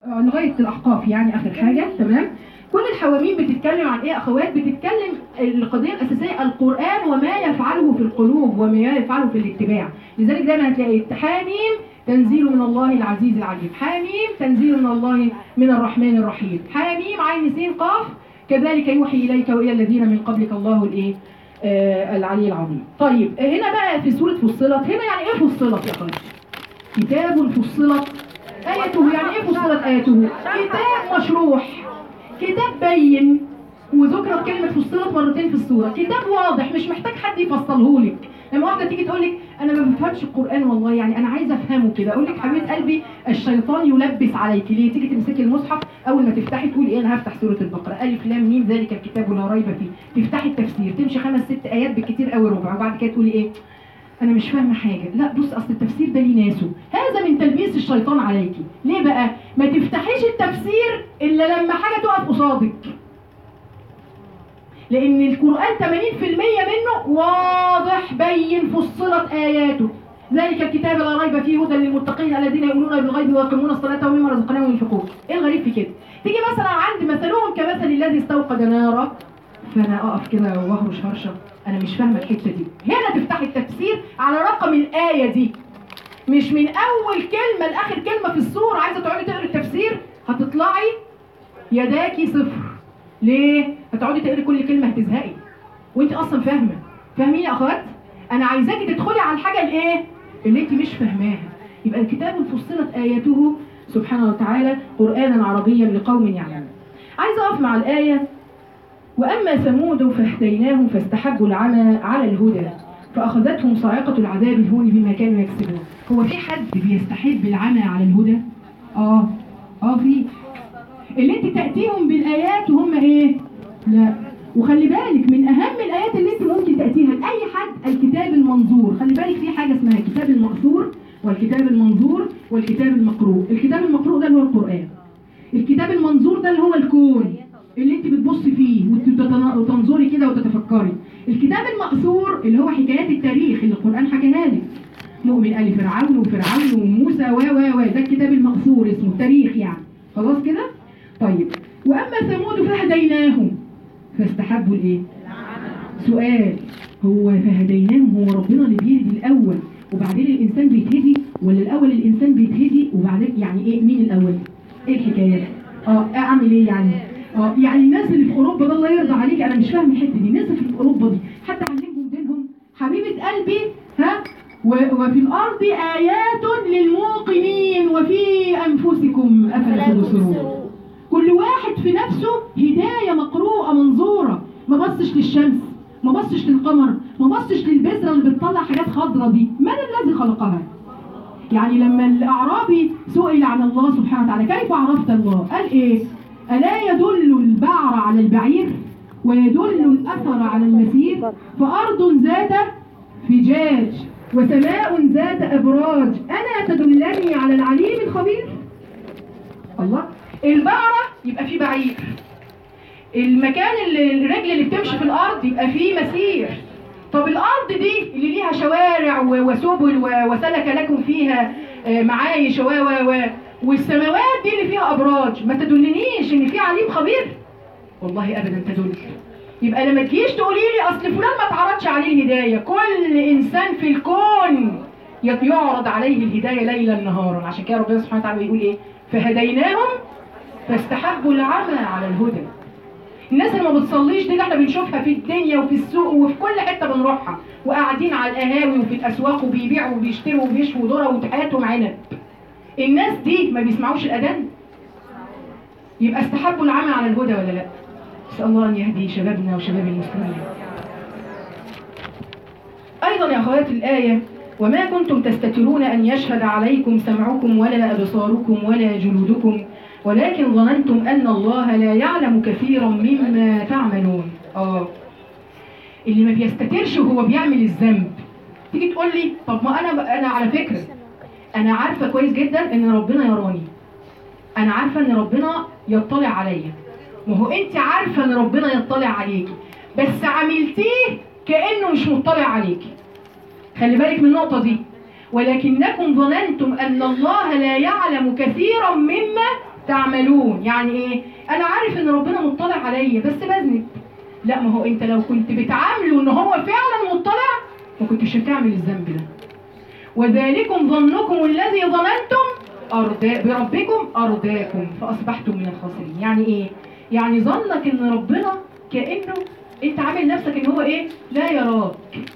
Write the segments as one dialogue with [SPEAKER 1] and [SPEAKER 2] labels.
[SPEAKER 1] آه، لغايه الاحقاف يعني اخر حاجه تمام كل الحواميم بتتكلم عن ايه يا اخوات بتتكلم القضيه الاساسيه القران وما يفعله في القلوب وما يفعله في الاتباع لذلك دايما هتلاقي حاميم تنزيل من الله العزيز العليم حاميم تنزيل من الله من الرحمن الرحيم حاميم عين سين قاف كذلك يوحي اليك والى الذين من قبلك الله الايه آه العلي العظيم طيب هنا بقى في سوره فصلت هنا يعني ايه فصلت يا اخوات كتاب فصلت آيته يعني ايه فصلت آيته؟ كتاب مشروح كتاب بين وذكرت كلمة فصلت مرتين في السورة كتاب واضح مش محتاج حد يفصله لك لما واحدة تيجي تقول لك أنا ما بفهمش القرآن والله يعني أنا عايزة أفهمه كده أقول لك حبيبة قلبي الشيطان يلبس عليك ليه تيجي تمسكي المصحف أول ما تفتحي تقولي إيه أنا هفتح سورة البقرة ألف لام ميم ذلك الكتاب لا ريب فيه تفتحي التفسير تمشي خمس ست آيات بالكتير قوي ربع وبعد كده تقولي إيه انا مش فاهمه حاجه لا بص اصل التفسير ده ليه ناسه هذا من تلبيس الشيطان عليكي ليه بقى ما تفتحيش التفسير الا لما حاجه تقف قصادك لان القران 80% منه واضح بين فصلت اياته ذلك الكتاب لا ريب فيه هدى للمتقين الذين يؤمنون بالغيب ويقيمون الصلاه ومما رزقناهم ينفقون ايه الغريب في كده تيجي مثلا عند مثلهم كمثل الذي استوقد نارا فانا اقف كده واهرش هرشه انا مش فاهمه الحته دي هنا تفتحي التفسير على رقم الايه دي مش من اول كلمه لاخر كلمه في السوره عايزه تقعدي تقري التفسير هتطلعي يداكي صفر ليه هتقعدي تقري كل كلمه هتزهقي وانت اصلا فاهمه فاهمين يا اخوات انا عايزاكي تدخلي على الحاجه الايه اللي انت مش فاهماها يبقى الكتاب فصلت اياته سبحانه وتعالى قرانا عربيا لقوم يعلمون عايزه اقف مع الايه وأما ثمود فاهديناهم فاستحبوا العمى على الهدى فأخذتهم صاعقة العذاب الهون بما كانوا يكسبون هو في حد بيستحب العمى على الهدى؟ آه آه في اللي انت تأتيهم بالآيات وهم ايه؟ لا وخلي بالك من أهم الآيات اللي انت ممكن تأتيها لأي حد الكتاب المنظور خلي بالك في حاجة اسمها الكتاب المأثور والكتاب المنظور والكتاب المقروء الكتاب المقروء ده اللي هو القرآن الكتاب المنظور ده اللي هو الكون اللي انت بتبصي فيه وتتنا- وتنظري كده وتتفكري الكتاب المأثور اللي هو حكايات التاريخ اللي القرآن حكاها لك مؤمن آل فرعون وفرعون وموسى و و و ده الكتاب المأثور اسمه التاريخ يعني خلاص كده طيب وأما ثمود فهديناهم فاستحبوا الايه سؤال هو فهديناهم هو ربنا اللي بيهدي الأول وبعدين الإنسان بيتهدي ولا الأول الإنسان بيتهدي وبعدين يعني إيه مين الأول؟ إيه الحكاية؟ اه اعمل ايه يعني اه يعني الناس اللي في اوروبا ده الله يرضى عليك انا مش فاهم الحته دي الناس اللي في اوروبا دي حتى علمهم دينهم حبيبه قلبي ها و- وفي الارض ايات للموقنين وفي انفسكم افلا تبصرون كل واحد في نفسه هدايه مقروءه منظوره ما بصش للشمس ما بصش للقمر ما بصش للبذره اللي بتطلع حاجات خضراء دي من الذي خلقها يعني لما الأعرابي سئل عن الله سبحانه وتعالى كيف عرفت الله قال إيه ألا يدل البعر على البعير ويدل الأثر على المسير فأرض ذات فجاج وسماء ذات أبراج ألا تدلني على العليم الخبير الله البعرة يبقى فيه بعير المكان اللي الرجل اللي بتمشي في الأرض يبقى فيه مسير طب الارض دي اللي ليها شوارع و- وسبل و- وسلك لكم فيها آه، معايش و و و والسماوات دي اللي فيها ابراج ما تدلنيش ان في عليم خبير والله ابدا تدل يبقى لما تجيش تقولي لي اصل فلان ما اتعرضش عليه الهدايه كل انسان في الكون يت- يعرض عليه الهدايه ليلا نهارا عشان كده ربنا سبحانه وتعالى بيقول ايه فهديناهم فاستحبوا العمى على الهدى الناس اللي ما بتصليش دي اللي احنا بنشوفها في الدنيا وفي السوق وفي كل حته بنروحها وقاعدين على القهاوي وفي الاسواق وبيبيعوا وبيشتروا وبيشوا ذره وحياتهم عنب الناس دي ما بيسمعوش الاذان يبقى استحبوا العمى على الهدى ولا لا نسال الله ان يهدي شبابنا وشباب المسلمين ايضا يا اخوات الايه وما كنتم تستترون ان يشهد عليكم سمعكم ولا ابصاركم ولا جلودكم ولكن ظننتم ان الله لا يعلم كثيرا مما تعملون اه اللي ما بيستترش وهو بيعمل الذنب تيجي تقول لي طب ما انا انا على فكره انا عارفه كويس جدا ان ربنا يراني انا عارفه ان ربنا يطلع عليا ما هو انت عارفه ان ربنا يطلع عليكي بس عملتيه كانه مش مطلع عليكي خلي بالك من النقطه دي ولكنكم ظننتم ان الله لا يعلم كثيرا مما تعملون يعني ايه انا عارف ان ربنا مطلع عليا بس بذنب لا ما هو انت لو كنت بتعامله ان هو فعلا مطلع ما كنتش هتعمل الذنب ده وذلكم ظنكم الذي ظننتم أردا بربكم أرداكم فأصبحتم من الخاسرين يعني إيه؟ يعني ظنك إن ربنا كأنه أنت عامل نفسك إن هو إيه؟ لا يراك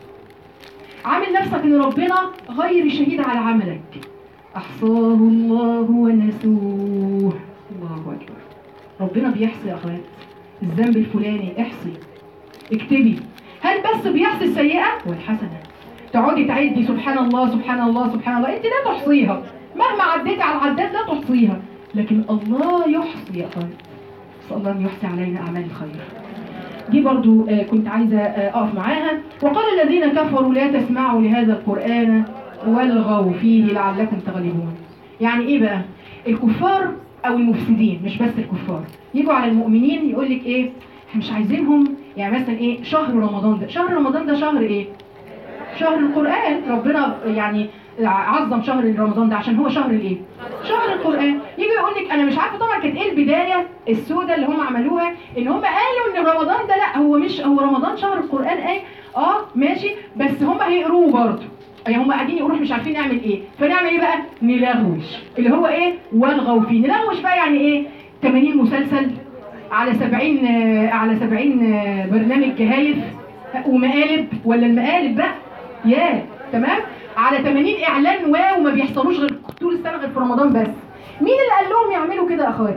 [SPEAKER 1] عامل نفسك إن ربنا غير شهيد على عملك أحصاه الله ونسوه الله أكبر ربنا بيحصي يا أخوات الذنب الفلاني احصي اكتبي هل بس بيحصي السيئة والحسنة تقعدي تعدي سبحان الله سبحان الله سبحان الله انت لا تحصيها مهما عديتي على العداد لا تحصيها لكن الله يحصي يا اخوان نسال الله ان يحصي علينا اعمال الخير دي برضو آه، كنت عايزة آه، أقف معاها وقال الذين كفروا لا تسمعوا لهذا القرآن والغوا فيه لعلكم تغلبون يعني إيه بقى الكفار أو المفسدين مش بس الكفار يجوا على المؤمنين يقول لك إيه احنا مش عايزينهم يعني مثلا إيه شهر رمضان ده شهر رمضان ده شهر إيه شهر القرآن ربنا يعني عظم شهر رمضان ده عشان هو شهر الايه؟ شهر القرآن يجي يقول لك انا مش عارفه طبعا كانت ايه البدايه السوداء اللي هم عملوها ان هم قالوا ان رمضان ده لا هو مش هو رمضان شهر القرآن ايه؟ اه ماشي بس هم هيقروه برضه يعني هم قاعدين يقولوا إحنا مش عارفين نعمل ايه فنعمل ايه بقى؟ نلغوش اللي هو ايه؟ والغوا فيه نلغوش بقى يعني ايه؟ 80 مسلسل على 70 آه، على 70 آه، برنامج جهايف ومقالب ولا المقالب بقى يا تمام على 80 اعلان واو ما بيحصلوش غير طول السنه غير في رمضان بس مين اللي قال لهم يعملوا كده يا اخوات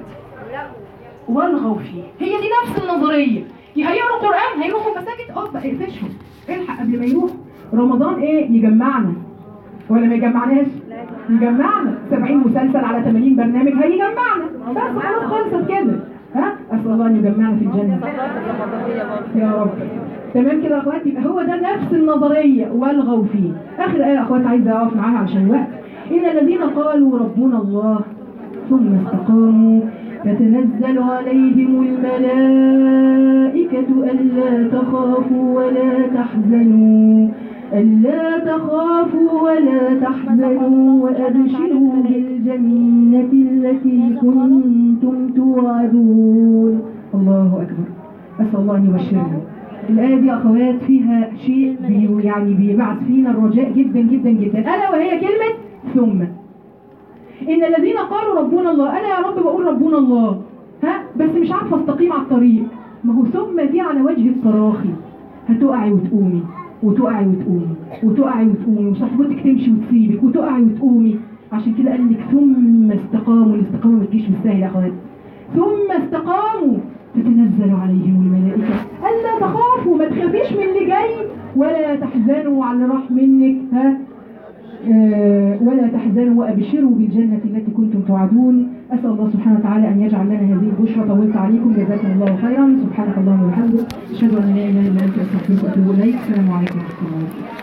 [SPEAKER 1] والغوا فيه هي دي نفس النظريه هيقروا قران هيروحوا مساجد اه بقى اقفشهم الحق قبل ما يروح رمضان ايه يجمعنا ولا ما يجمعناش يجمعنا 70 مسلسل على 80 برنامج هيجمعنا بس خلاص خلصت كده ها اسال الله ان يجمعنا في الجنه يا رب تمام كده يا اخوات يبقى هو ده نفس النظريه والغوا فيه اخر ايه يا اخوات عايزه اقف معاها عشان الوقت ان الذين قالوا ربنا الله ثم استقاموا تتنزل عليهم الملائكة ألا تخافوا ولا تحزنوا ألا تخافوا ولا تحزنوا وأبشروا بالجنة التي كنتم توعدون الله أكبر أسأل الله أن يبشرنا الآية دي يا أخوات فيها شيء بي يعني بيبعث فينا الرجاء جدا جدا جدا ألا وهي كلمة ثم إن الذين قالوا ربنا الله أنا يا رب بقول ربنا الله ها بس مش عارفة استقيم على الطريق ما هو ثم دي على وجه التراخي هتقعي وتقومي وتقعي وتقومي وتقعي وتقومي وصاحبتك تمشي وتسيبك وتقعي وتقومي عشان كده قال لك ثم استقاموا الاستقامة ما تجيش بالسهل يا اخوات ثم استقاموا تتنزل عليهم الملائكة ألا تخافوا ما تخافيش من اللي جاي ولا تحزنوا على اللي راح منك ها آه، ولا تحزنوا وابشروا بالجنه التي كنتم توعدون اسال الله سبحانه وتعالى ان يجعل لنا هذه البشرى طولت عليكم جزاكم الله خيرا سبحانك اللهم وبحمدك اشهد ان لا اله الا انت استغفرك واتوب اليك السلام عليكم ورحمه الله وبركاته